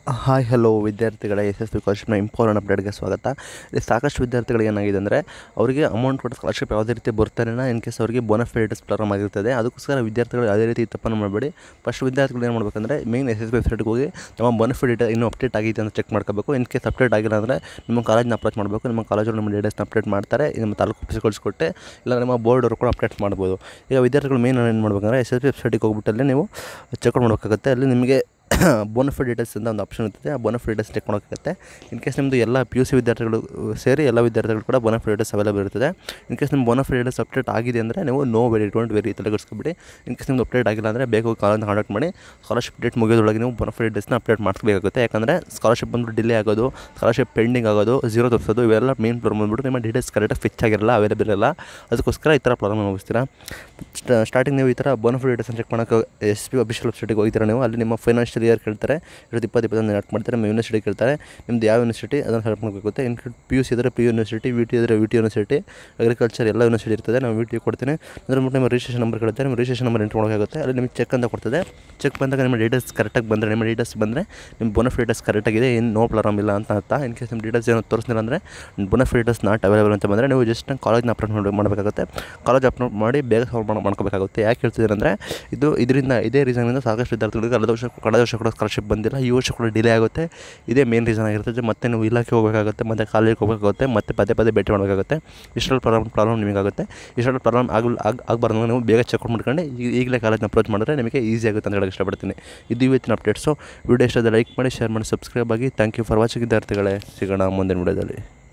hi hello ವಿದ್ಯಾರ್ಥಿಗಳ S S P ಸ್ಕಾಲರ್ಶಿಪ್ನ important ಅಪ್ಡೇಟ್ಗೆ ಸ್ವಾಗತ ಇಲ್ಲಿ ಸಾಕಷ್ಟು ವಿದ್ಯಾರ್ಥಿಗಳಿಗೆ ಏನಾಗಿದೆ ಅಂದರೆ ಅವರಿಗೆ ಅಮೌಂಟ್ ಕೊಟ್ಟು ಸ್ಕಾಲರ್ಶಿಪ್ ಯಾವುದೇ ರೀತಿ ಬರ್ತಾರೇನ ಇನ್ ಕೇಸ್ ಅವರಿಗೆ ಬೋನಫೈಡಸ್ ಪ್ರಾರಂಭ ಆಗಿರ್ತದೆ ಅದಕ್ಕೋಸ್ಕರ ವಿದ್ಯಾರ್ಥಿಗಳು ಯಾವುದೇ ರೀತಿ ತಪ್ಪನ್ನು ಮಾಡಬೇಡಿ ಫಸ್ಟ್ ವಿದ್ಯಾರ್ಥಿಗಳು ಏನು ಮಾಡಬೇಕಂದ್ರೆ ಮೇನ್ ಎಸ್ ಎಸ್ ಬಿ ವೆಬ್ಸೈಟ್ಗೆ ಹೋಗಿ ನಮ್ಮ ಬೋನಫೈಡ್ ಡೇಟಾ ಇನ್ನೂ ಅಪ್ಡೇಟ್ ಆಗಿದೆ ಅಂತ ಚೆಕ್ ಮಾಡ್ಕೋಬೇಕು ಇನ್ ಕೇಸ್ ಅಪ್ಡೇಟ್ ಆಗಿಲ್ಲ ಅಂದರೆ ನಿಮ್ಮ ಕಾಲೇಜ್ನ ಅಪ್ರೋಚ್ ಮಾಡಬೇಕು ನಿಮ್ಮ ಕಾಲೇಜರು ನಿಮ್ಮ ಡೇಟಾಸ್ನ ಅಪ್ಡೇಟ್ ಮಾಡ್ತಾರೆ ನಿಮ್ಮ ತಾಲೂಕು ಆಫೀಸ್ ಕಳಿಸ್ಕೊಟ್ಟೆ ಇಲ್ಲ ನಿಮ್ಮ ಬೋರ್ಡ್ ಅವರು ಕೂಡ ಅಪ್ಡೇಟ್ ಮಾಡ್ಬೋದು ಈಗ ವಿದ್ಯಾರ್ಥಿಗಳು ಮೇನ್ ಏನು ಮಾಡಬೇಕಂದ್ರೆ ಎಸ್ ಎಸ್ ಬಿ ವೆಬ್ಸೈಟಿಗೆ ಹೋಗ್ಬಿಟ್ಟಲ್ಲಿ ನೀವು ಚೆಕ್ ಮಾಡಬೇಕಾಗುತ್ತೆ ಅಲ್ಲಿ ನಿಮಗೆ ಬೋನಫೈಡ್ ಡೀಟೇಲ್ಸ್ ಅಂತ ಒಂದು ಆಪ್ಷನ್ ಇರ್ತದೆ ಆ ಬೋನಫೈಡ್ ಡೀಟೇಲ್ಸ್ ಚೆಕ್ ಮಾಡೋಕ್ಕಾಗುತ್ತೆ ಇನ್ ಕೇಸ್ ನಿಮ್ಮದು ಎಲ್ಲ ಪಿ ಯು ಸಿ ವಿದ್ಯಾರ್ಥಿಗಳು ಸೇರಿ ಎಲ್ಲ ವಿದ್ಯಾರ್ಥಿಗಳು ಕೂಡ ಬೋನಫೈಡ್ ಡೀಟೇಲ್ಸ್ ಅವೈಲೇಬಲ್ ಇರ್ತದೆ ಇನ್ ಕೇಸ್ ನಿಮ್ಮ ಬೋನಫೈಡ್ ಡೀಟೇಲ್ಸ್ ಅಪ್ಡೇಟ್ ಆಗಿದೆ ಅಂದರೆ ನೀವು ನೋ ವೆರಿ ಡೋಂಟ್ ವೆರಿ ತಲೆಗೆಡಿಸ್ಕೊಬಿಡಿ ಇನ್ ಕೇಸ್ ನಿಮ್ದು ಅಪ್ಡೇಟ್ ಆಗಿಲ್ಲ ಅಂದರೆ ಬೇಗ ಕಾಲೇಜ್ನ ಕಾಂಟ್ಯಾಕ್ಟ್ ಮಾಡಿ ಸ್ಕಾಲರ್ಶಿಪ್ ಡೇಟ್ ಮುಗಿಯೋದ್ರೊಳಗೆ ನೀವು ಬೋನಫೈಡ್ ಡೀಟೇಲ್ಸ್ನ ಅಪ್ಡೇಟ್ ಮಾಡಿಸ್ಬೇಕಾಗುತ್ತೆ ಯಾಕಂದರೆ ಸ್ಕಾಲರ್ಶಿಪ್ ಬಂದು ಡಿಲೇ ಆಗೋದು ಸ್ಕಾಲರ್ಶಿಪ್ ಪೆಂಡಿಂಗ್ ಆಗೋದು ಝೀರೋ ತೋರಿಸೋದು ಇವೆಲ್ಲ ಮೇನ್ ಪ್ರಾಬ್ಲಮ್ ಬಂದ್ಬಿಟ್ಟು ನಿಮ್ಮ ಡೀಟೇಲ್ಸ್ ಕರೆಕ್ಟಾಗಿ ಫಿಚ್ ಆಗಿರಲ್ಲ ಅವೈಲೇಬಲ್ ಇರಲ್ಲ ಅದಕ್ಕೋಸ್ಕರ ಈ ಥರ ಪ್ರಾಬ್ಲಮ್ ಅನುಭವಿಸ್ತೀರಾ ಸ್ಟಾರ್ಟಿಂಗ್ ನೀವು ಈ ಥರ ಬೋನಫೈಡ್ ಡೀಟೇಲ್ಸ್ ಚೆಕ್ ಮಾಡೋಕೆ ಎಸ್ ಪಿ ಅಫಿಷಿಯಲ್ ವೆಬ್ಸೈಟಿಗೆ ಹೋಗ್ತೀರಾ ನೀವು ಅಲ್ಲಿ ನಿಮ್ಮ ಫೈನಾನ್ಷಿಯಲ್ ಇಯರ್ ಕೇಳ್ತಾರೆ ಎರಡು ಇಪ್ಪತ್ತು ಇಪ್ಪತ್ತೊಂದು ನೆಟ್ ಮಾಡ್ತಾರೆ ನಿಮ್ಮ ಯೂನಿವರ್ಸಿಟಿ ಕೇಳ್ತಾರೆ ನಿಮ್ದು ಯಾವ ಯೂನಿವರ್ಸಿಟಿ ಅದನ್ನು ಸೆಲೆಕ್ಟ್ ಮಾಡಬೇಕಾಗುತ್ತೆ ಇನ್ ಪಿ ಯು ಸಿ ಇದ್ದರೆ P U university V T ಇದ್ದರೆ ವಿ ಟಿ ಯೂನಿವರ್ಸಿಟಿ ಅಗ್ರಿಕಲ್ಚರ್ ಎಲ್ಲ ಯೂನಿವರ್ಸಿಟಿ ಇರ್ತದೆ ನಾವು ವಿ ಟಿ ಕೊಡ್ತೀನಿ ಅದ್ರ ಬಿಟ್ಟು ನಿಮ್ಮ ರಿಜಿಸ್ಟ್ರೇಷನ್ ನಂಬರ್ ಕೇಳುತ್ತೆ ನಿಮ್ಮ ರಿಜಿಸ್ಟ್ರೇಷನ್ ನಂಬರ್ ಎಂಟ್ರ್ ಮಾಡೋಕ್ಕಾಗುತ್ತೆ ಅಲ್ಲಿ ನಿಮಗೆ ಚೆಕ್ ಅಂತ ಕೊಡ್ತದೆ ಚೆಕ್ ಬಂದಾಗ ನಿಮ್ಮ ಡೀಟೇಲ್ಸ್ ಕರೆಕ್ಟಾಗಿ ಬಂದರೆ ನಿಮ್ಮ ಡೀಟೇಲ್ಸ್ ಬಂದರೆ ನಿಮ್ಮ ಬೋನಫ್ ಡೀಟೇಲ್ಸ್ ಕರೆಕ್ಟಾಗಿದೆ ಏನು ನೋ ಪ್ರಾಬ್ಲಮ್ ಇಲ್ಲ ಅಂತ ಅರ್ಥ ಇನ್ ಕೇಸ್ ನಿಮ್ಮ ಡೀಟೇಲ್ಸ್ ಏನೋ ತೋರಿಸ್ತಿಲ್ಲ ಅಂದರೆ ಬೋನಫ್ ಡೀಟೇಲ್ಸ್ ನಾಟ್ ಅವೈಲೇಬಲ್ ಅಂತ ಬಂದರೆ ನೀವು ಜಸ್ಟ್ ಕಾಲೇಜ್ನ ಅಪ್ಲೋಡ್ ಮಾಡಿ ಮಾಡಬೇಕಾಗುತ್ತೆ ಕಾಲೇಜ್ ಅಪ್ಲೋಡ್ ಮಾಡಿ ಬೇಗ ಸಾಲ್ವ್ ಮಾಡಿ ಮಾಡ್ಕೋಬೇಕಾಗುತ್ತೆ ಯಾಕೆ ಹೇಳ್ತಿದ್ದೀರ ಅಂದರೆ ಇದು ಇದರಿಂದ ಇದೇ ರೀಸನ್ನಿಂದ ಸಾಕಷ್ಟು ವಿದ್ಯಾರ್ಥಿಗಳಿಗೆ ಕಳೆದ ವರ್ಷ ಕಳೆದ ವರ್ಷ ಕೂಡ ಸ್ಕಾಲರ್ಶಿಪ್ ಬಂದಿಲ್ಲ ಈ ವರ್ಷ ಕೂಡ ಡಿಲೇ ಆಗುತ್ತೆ ಇದೇ ಮೇನ್ ರೀಸನ್ ಆಗಿರ್ತದೆ ಮತ್ತೆ ನೀವು ಇಲಾಖೆ ಹೋಗಬೇಕಾಗುತ್ತೆ ಮತ್ತು ಕಾಲೇಜಿಗೆ ಹೋಗಬೇಕಾಗುತ್ತೆ ಮತ್ತೆ ಪದೇ ಪದೇ ಭೇಟಿ ಮಾಡಬೇಕಾಗುತ್ತೆ ಇಷ್ಟರಲ್ಲಿ ಪ್ರಾಬ್ಲಮ್ ಪ್ರಾಬ್ಲಮ್ ನಿಮಗಾಗುತ್ತೆ ಇಷ್ಟರಲ್ಲಿ ಪ್ರಾಬ್ಲಮ್ ಆಗಲ್ಲ ಆಗ ಆಗಬಾರ್ದು ನೀವು ಬೇಗ ಚೆಕ್ ಮಾಡ್ಕೊಂಡು ಈಗ ಈಗಲೇ ಕಾಲೇಜ್ನ ಅಪ್ರೋಚ್ ಮಾಡಿದ್ರೆ ನಿಮಗೆ ಈಸಿ ಆಗುತ್ತೆ ಅಂತ ಹೇಳಕ್ಕೆ ಇಷ್ಟಪಡ್ತೀನಿ ಇದು ಇವತ್ತಿನ ಅಪ್ಡೇಟ್ಸು ವಿಡಿಯೋ ಇಷ್ಟದ ಲೈಕ್ ಮಾಡಿ ಶೇರ್ ಮಾಡಿ ಸಬ್ಸ್ಕ್ರೈಬ್ ಆಗಿ ಥ್ಯಾಂಕ್ ಯು ಫಾರ್ ವಾಚಿಂಗ್ ವಿದ್ಯಾರ್ಥಿಗಳೇ ಸಿಗೋಣ ಮುಂದಿನ ವಿಡಿಯೋದಲ್ಲಿ